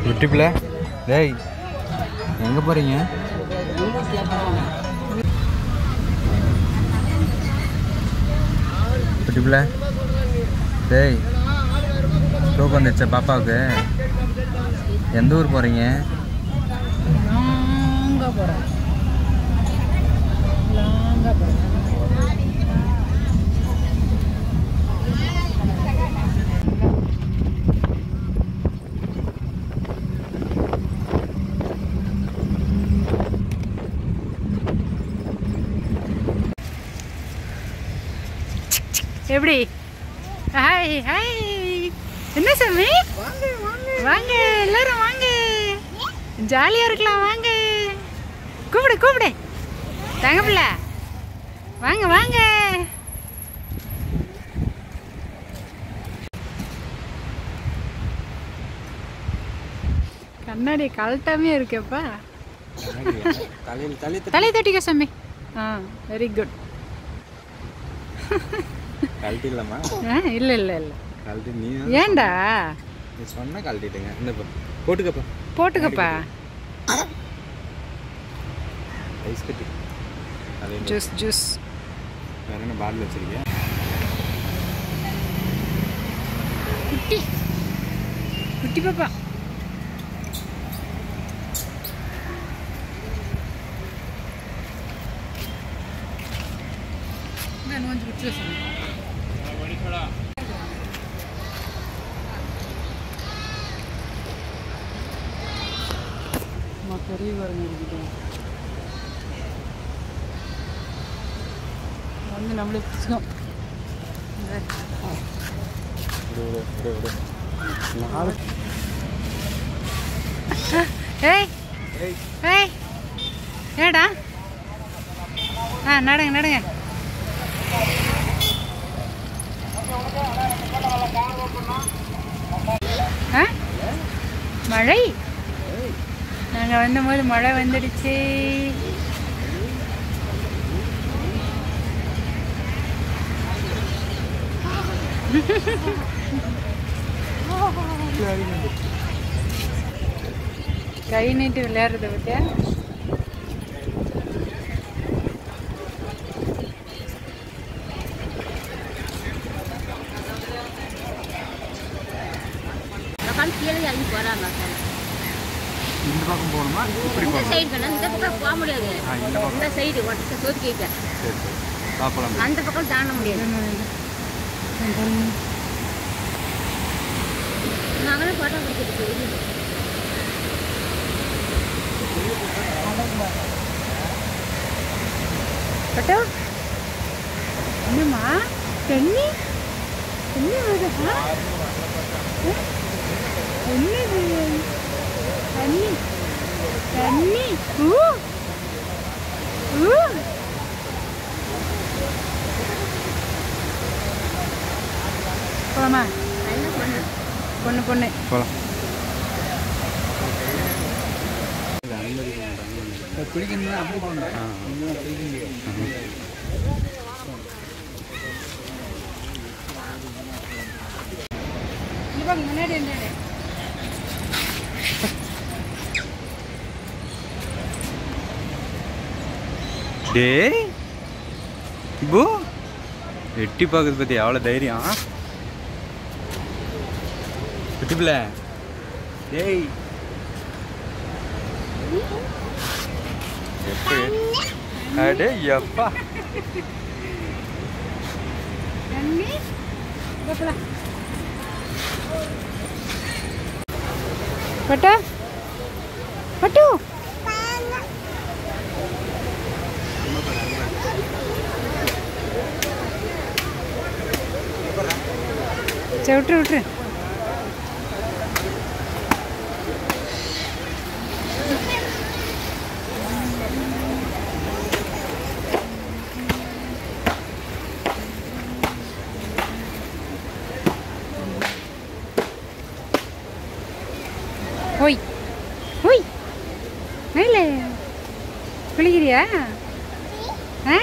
யூடியூப்ல டேய் எங்கே போகிறீங்க யூடியூப்ல டேய் தூக்கம் வந்துச்சா பாப்பாவுக்கு எந்த ஊர் போகிறீங்க லாங்கா போகிறேன் லாங்கா போகிறேன் எப்படி ஹாய் ஹாய் என்ன சாமி வாங்க எல்லாரும் வாங்க ஜாலியாக இருக்கலாம் வாங்க கூப்பிடு கூப்பிடு தங்கப்பில்ல வாங்க வாங்க கண்ணாடி கழட்டாமே இருக்கேப்பா தலையில் தலை தலை தட்டிக்க சாமி ஆ வெரி குட் கழட்டி இல்லைம்மா ஆ இல்லை இல்லை இல்லை கழட்டி நீ ஏன்டா நீ சொன்ன கழட்டிட்டுங்க இந்த பா போட்டுக்கப்பா போட்டுக்கப்பா ஐஸ் கட்டி தலையில் ஜூஸ் ஜூஸ் வேற என்ன பாட்டில் வச்சிருக்கியா குட்டி குட்டி பாப்பா கொஞ்சம் குட்டி பெரிய பாருங்க இருக்குது வந்து நம்மளே பிடிச்சிக்கோம் விடு விடு விடு விடு நாலு ஏய் ஏய் ஏய் ஏடா ஆ நடுங்க நடுங்க ஆ மழை நாங்கள் வந்தபோது மழை வந்துடுச்சு கை நீட்டி விளையாடுறத பத்தியா உட்காந்து கீழே இறங்கி போறாங்க இந்த பக்கம் போகணுமா இப்படி இந்த போகணும் சைடு வேணா இந்த பக்கம் போக முடியாது ஆ இந்த பக்கம் இந்த சைடு ஒட்ட சொதுக்கிட்ட சரி சரி பார்க்கலாம் அந்த பக்கம் தாண்ட முடியாது நாங்களும் போட்டோ பிடிச்சிட்டு போய் பட்டோ என்னம்மா தண்ணி என்ன வருதா என்னது தண்ணி தண்ணி ஊ ஊ போலாமா என்ன பண்ணு பொண்ணு பொண்ணு போகலாம் பிடிக்கணும்னா அப்படி போகணும் ஆ இங்கெல்லாம் பிடிக்க முடியாது இங்க பாருங்க முன்னாடி என்னது டேய் இப்போ எட்டி பார்க்குறது பற்றி எவ்வளோ தைரியம் எட்டிப்பில்ல டேய் எப்படி அடே எப்பா தண்ணி இங்க போலாம் பட்டு பட்டு சரி விட்டுரு விட்டுரு ஓய் ஓய் மேலே குளிக்கிறியா ஆ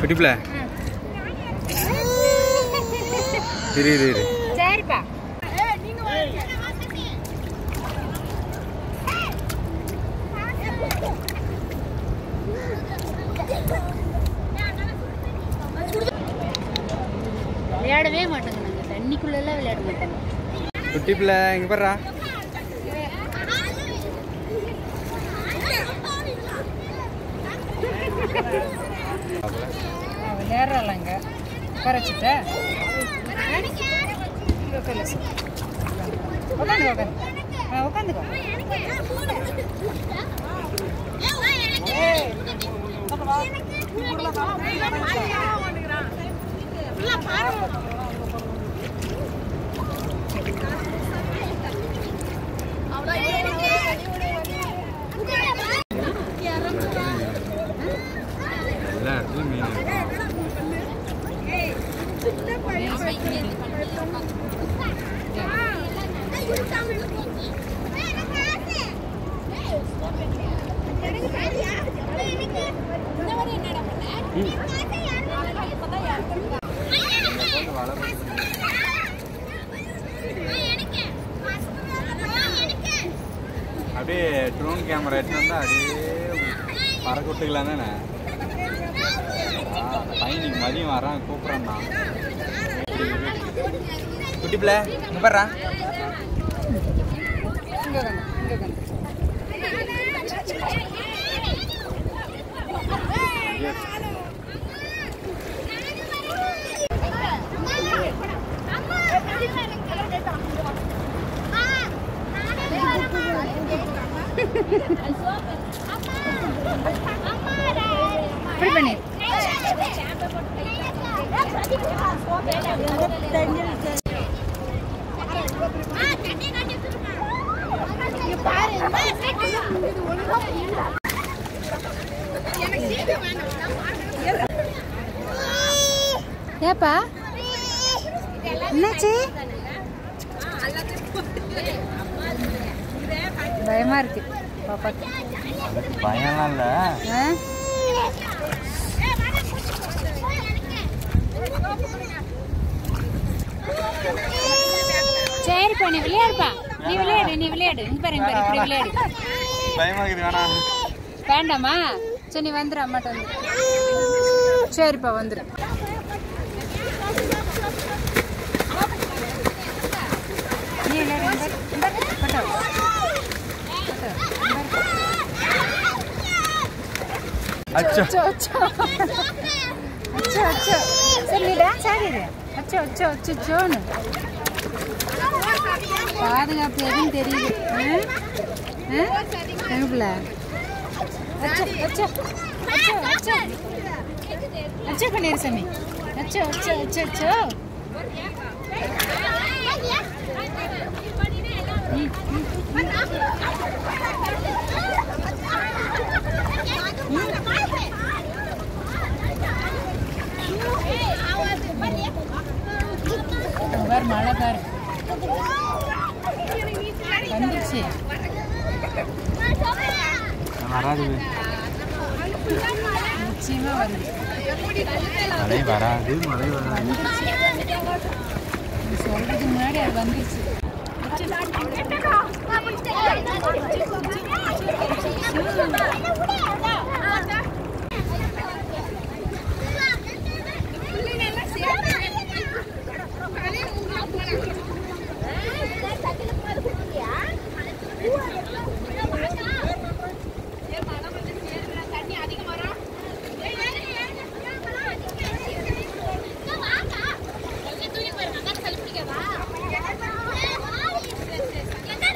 குட்டிப்பில இரு இரு இரு சரிப்பா விளையாடவே மாட்டோங்க நாங்கள் தண்ணிக்குள்ளெல்லாம் விளையாட மாட்டோங்க குட்டிப்பில இங்க பாருடா விளையாடுறாங்க உட்கார வச்சுட்ட உட்காந்து உட்காந்து ஆ உட்காந்துக்கோ எல்லா இடத்துலயும் மீன் இருக்கு. அப்படியே ட்ரோன் கேமரா எடுத்து வந்தா அப்படியே பறக்க விட்டுக்கலாம் தானே பையன் இன்னைக்கு மதியம் வரான் கூப்பிட்றான் நான் குட்டி பிள்ளை இங்க பாடுறா இங்கே உட்காந்து இங்கே உட்காந்து இப்படி பண்ணி ஏப்பா என்னாச்சு பயமா இருக்கு பாப்பாக்கு பயம்லாம் இல்லை ஆ? சரிப்பா நீ விளையாடுப்பா நீ விளையாடு நீ விளையாடு இங்க பாரு இங்க பாரு இப்படி விளையாடு பயமா இருக்குது வேணாம் வேண்டாமா சரி நீ வந்துரு அம்மாட்ட வந்து சரிப்பா வந்துரு நீ விளையாடு இங்க பாரு, இங்க பாரு, பட்டோ. பட்டோ, இங்க பாரு. அச்சோ அச்சோ அச்சோ அச்சோ அச்சோ சரி நீ டான்ஸ் ஆடிடு அச்சோ அச்சோ அச்சோ அச்சோன்னு பாதுகாப்பு எதுவும் தெரியுது எங்கப்பிள்ள அச்சோ அச்சோ அச்சோ அச்சோ அச்சோ பண்ணிரு சாமி அச்சோ அச்சோ அச்சோ அச்சோ ம், ம். இங்க பாரு மழை பாரு வந்துருச்சு வராது நிச்சயமா வருது மழை வராது மழை வராது வந்துருச்சு நீ சொல்றதுக்கு முன்னாடி அது வந்துருச்சு தண்ணி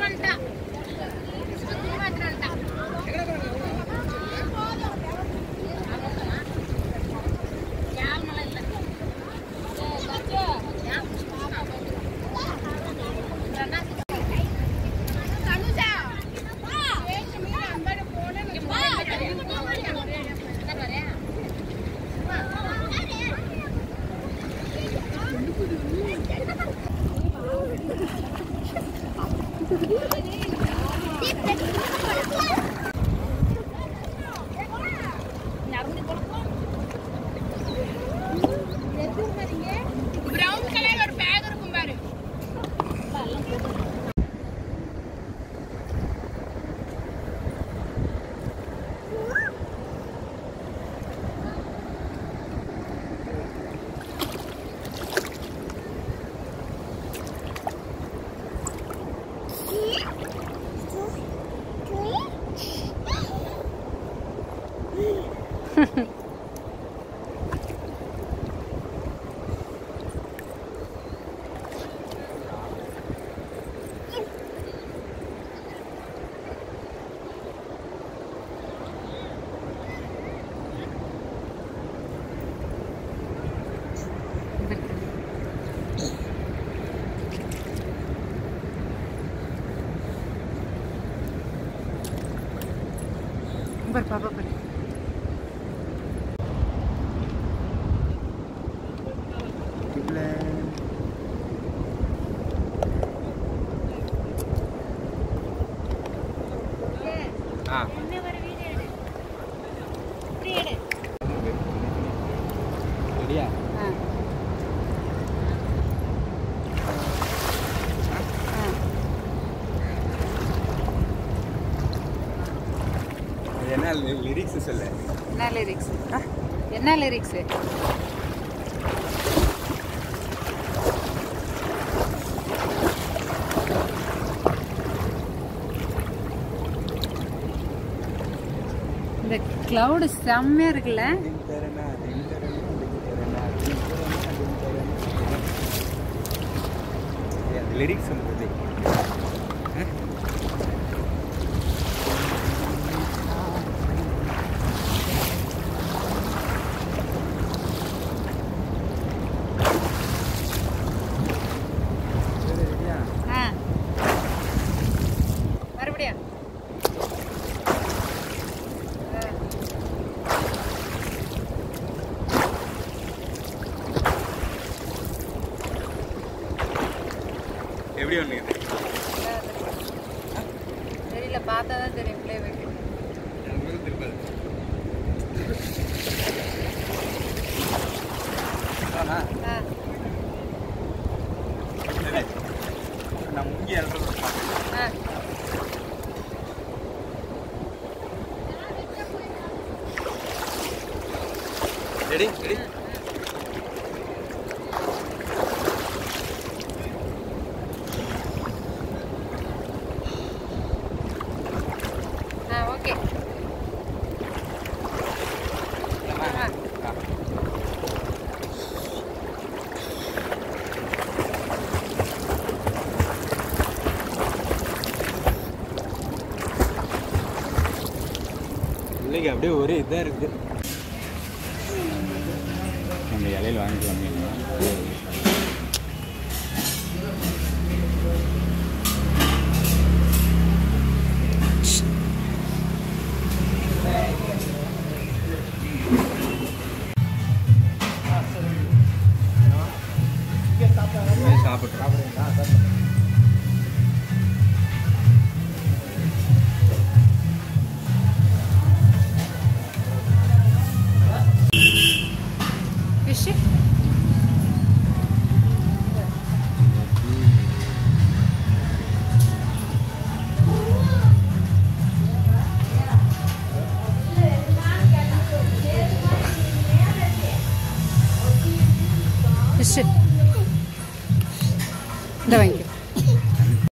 பாரு பாப்பா பாரு ஆ சரியா ஆ ஆ அது என்ன லிரிக்ஸ் சொல்லு என்ன லிரிக்ஸ் என்ன லிரிக்ஸு இந்த cloud செம்மையா இருக்குல்ல லிரிக்ஸ் சொல்லுது ஆ மறுபடியும் ஆ. எப்படி ஒன்று இது தெரியல பார்த்தா தான் தெரியும் பிளே வைக்க எனக்கு திருப்பது ஆ சரி நான் முங்கி இறந்து ஆ ரெடி ரெடி ஆ ஓகே ஆ பிள்ளைக்கு அப்படியே ஒரே இதாக இருக்குது நம்ம இலையில வாங்கிக்கலாம் சாப்பிட்றோம் ஃபிஷ்ஷு ஃபிஷ்ஷு இந்த வாங்கிக்க